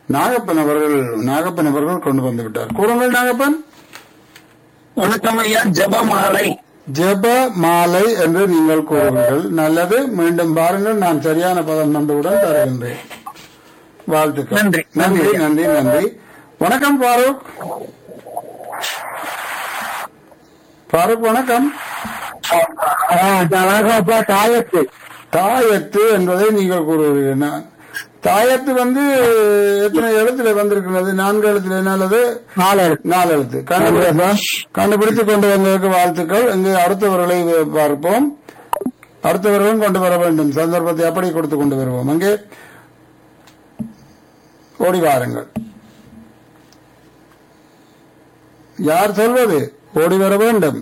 நாகப்பன் அவர்கள் நாகப்பன் அவர்கள் கொண்டு வந்து விட்டார் கூறுங்கள் நாகப்பன் வணக்கம் ஐயா ஜபமாலை ஜெப மாலை என்று நீங்கள் கூறுவீர்கள் நல்லது மீண்டும் பாருங்கள் நான் சரியான பதம் வந்தவுடன் தருகின்றேன் வாழ்த்துக்கள் நன்றி. நன்றி நன்றி நன்றி வணக்கம் ஃபாரூக் ஃபாரூக் வணக்கம் வணக்கம்ப்பா தாயத்து தாயத்து என்பதை நீங்கள் கூறுவீர்கள் நான் தாயத்து வந்து எத்தனை எழுத்துல வந்திருக்கிறது நான்கு எழுத்துல நல்லது நாலு நாலு எழுத்து கண்டுபிடி- கண்டுபிடித்துக் கொண்டு வந்ததற்கு வாழ்த்துக்கள் இங்கு அடுத்தவர்களை பார்ப்போம் அடுத்தவர்களும் கொண்டு வர வேண்டும் சந்தர்ப்பத்தை அப்படி கொடுத்து கொண்டு வருவோம் அங்கே ஓடி வாருங்கள் யார் சொல்வது ஓடி வர வேண்டும்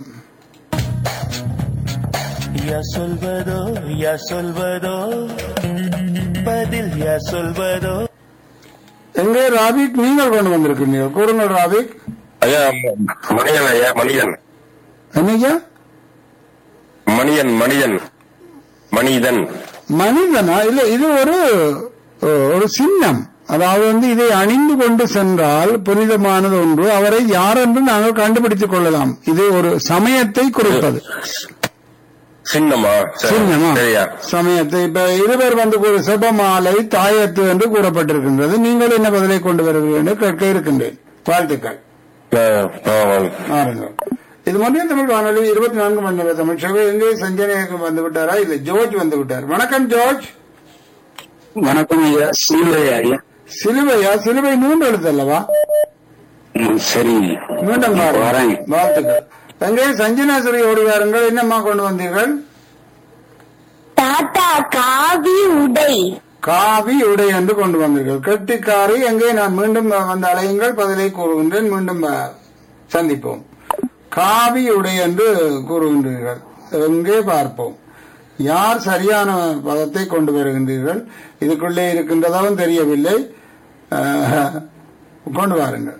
யா சொல்வதோ யா சொல்வதோ பதில் யா சொல்வதோ எங்கே ராபிக் நீங்கள் கொண்டு வந்திருக்கிறீர்கள் கூறுங்கள் ராபிக் ஐயா மணியன் ஐயா மணியன் என்னையா மணியன் மணியன் மனிதன் மனிதனா இல்ல இது ஒரு ஒரு சின்னம் அதாவது வந்து இதை அணிந்து கொண்டு சென்றால் புனிதமானது ஒன்று அவரை யார் என்று நாங்கள் கண்டுபிடித்துக் கொள்ளலாம் இது ஒரு சமயத்தை குறிப்பது சின்னமா சரி. சின்னமா சரியா சமயத்தை இப்ப இருவர் வந்து கூறு செபமாலை தாயத்து என்று கூறப்பட்டிருக்கின்றது நீங்கள் என்ன பதிலை கொண்டு வருவீர்கள் என்று கேட்க இருக்கின்றேன் வாழ்த்துக்கள் ஆ, ஆ, பாருங்கள் இது மத்திய தமிழ் வானொலி இருபத்தி நான்கு மணி நேர தமிழ் சேவை எங்கே சஞ்சயநாயகம் வந்து விட்டாரா இல்ல ஜோர்ஜ் வந்து விட்டார் வணக்கம் ஜோர்ஜ் வணக்கம் ஐயா சீலை ஐயா சிலுவையா சிலுவை மூன்று எழுத்து அல்லவா ம், சரி மீண்டும் பாருங்கள். வரேன் வாழ்த்துக்கள் எங்கே சஞ்சனாசுரி ஓடி வாருங்கள் என்னம்மா கொண்டு வந்தீர்கள் தாத்தா காவி உடை காவி உடை என்று கொண்டு வந்தீர்கள் கெட்டிக்காரி எங்கே நான் மீண்டும் வந்து அலையுங்கள் பதிலை கூறுகின்றேன் மீண்டும் அஹ், சந்திப்போம் காவி உடை என்று கூறுகின்றீர்கள் எங்கே பார்ப்போம் யார் சரியான பதத்தை கொண்டு வருகின்றீர்கள் இதுக்குள்ளே இருக்கின்றதாவும் தெரியவில்லை அஹ், கொண்டு வாருங்கள்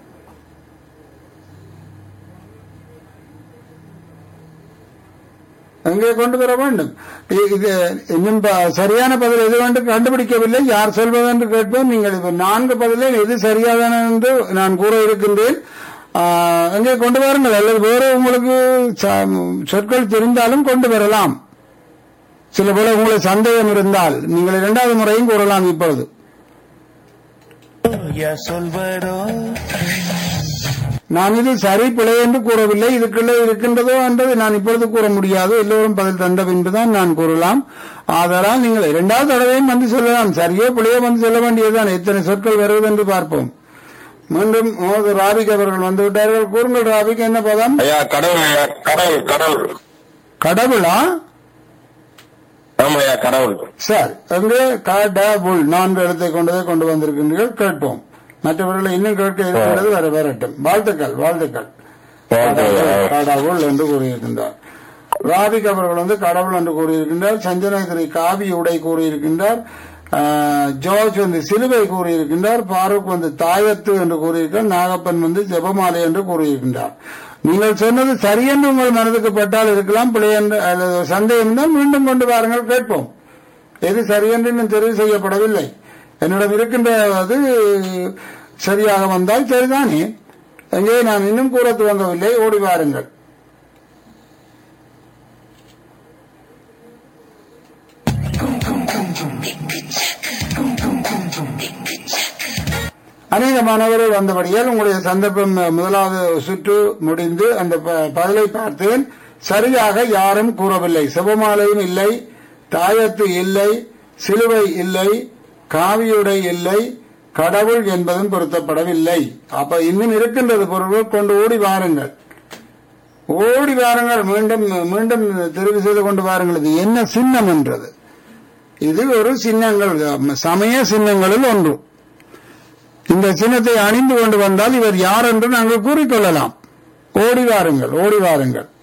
அங்கே கொண்டு வர வேண்டும் இ- இது இன்னும் ப- சரியான பதில் எது என்று கண்டுபிடிக்கவில்லை யார் சொல்வது என்று கேட்போம் நீங்கள் இப்ப நான்கு பதிலில் எது சரியாதான என்று நான் கூற இருக்கின்றேன் ஆ, அங்கே கொண்டு வாருங்கள் அல்லது வேறு உங்களுக்கு ச- சொற்கள் தெரிந்தாலும் கொண்டு வரலாம் சில போல உங்களுக்கு சந்தேகம் இருந்தால் நீங்கள் இரண்டாவது முறையும் கூறலாம் இப்பொழுது யா சொல்வதோ நான் இது சரி பிழை என்று கூறவில்லை இதுக்குள்ளே இருக்கின்றதோ என்றது நான் இப்பொழுது கூற முடியாது எல்லோரும் பதில் தந்த பின்புதான் நான் கூறலாம் ஆதலால் நீங்கள் இரண்டாவது தடவையும் வந்து சொல்லலாம் சரியோ பிழையோ வந்து சொல்ல வேண்டியதுதான் எத்தனை சொற்கள் வருவது என்று பார்ப்போம் மீண்டும் மோது ராபிக் அவர்கள் வந்து விட்டார்கள் கூறுங்கள் ராபிக் என்ன பதம் ஐயா கடவுள் ஐயா கடவுள் கடவுள் கடவுளா ஆமா ஐயா கடவுள் சார் அங்கே கடவுள் நான்கு இடத்தை கொண்டதை கொண்டு வந்திருக்கின்றீர்கள் கேட்போம் மற்றவர்களை இன்னும் கேட்க இருக்கிறது வர வரட்டும் வாழ்த்துக்கள் வாழ்த்துக்கள் கடவுள், கடவுள் என்று கூறியிருக்கின்றார் ராபிக் அவர்கள் வந்து கடவுள் என்று கூறியிருக்கின்றார் சஞ்சனகிரி காவி உடை கூறியிருக்கின்றார் ஆஹ், ஜார்ஜ் வந்து சிலுவை கூறியிருக்கின்றார் பாரூக் வந்து தாயத்து என்று கூறியிருக்கிறார் நாகப்பன் வந்து ஜெபமாலை என்று கூறியிருக்கின்றார் நீங்கள் சொன்னது சரியென்று உங்கள் மனதுக்கு பட்டால் இருக்கலாம் பிழை என்று அல்லது சந்தேகம் தான் மீண்டும் கொண்டு வாருங்கள் கேட்போம் எது சரியென்று இன்னும் தெரிவு செய்யப்படவில்லை என்னிடம் இருக்கின்ற அது சரியாக வந்தால் சரிதானே எங்கே நான் இன்னும் கூற துவங்கவில்லை ஓடி வாருங்கள் அநேக மாணவர்கள் வந்தபடியால் உங்களுடைய சந்தர்ப்பம் முதலாவது சுற்று முடிந்து அந்த ப- பதிலை பார்த்தேன் சரியாக யாரும் கூறவில்லை சிவமாலையும் இல்லை தாயத்து இல்லை சிலுவை இல்லை காவியுடை இல்லை கடவுள் என்பதும் பொருத்தப்படவில்லை அப்ப இன்னும் இருக்கின்றது பொருள் கொண்டு ஓடி வாருங்கள் ஓடி வாருங்கள் மீண்டும் மீண்டும் தெரிவு செய்து கொண்டு வாருங்கள் இது என்ன சின்னம் என்றது இது ஒரு சின்னங்கள் சமய சின்னங்களில் ஒன்று இந்த சின்னத்தை அணிந்து கொண்டு வந்தால் இவர் யார் என்று நாங்கள் கூறிக்கொள்ளலாம் ஓடி வாருங்கள் ஓடி வாருங்கள்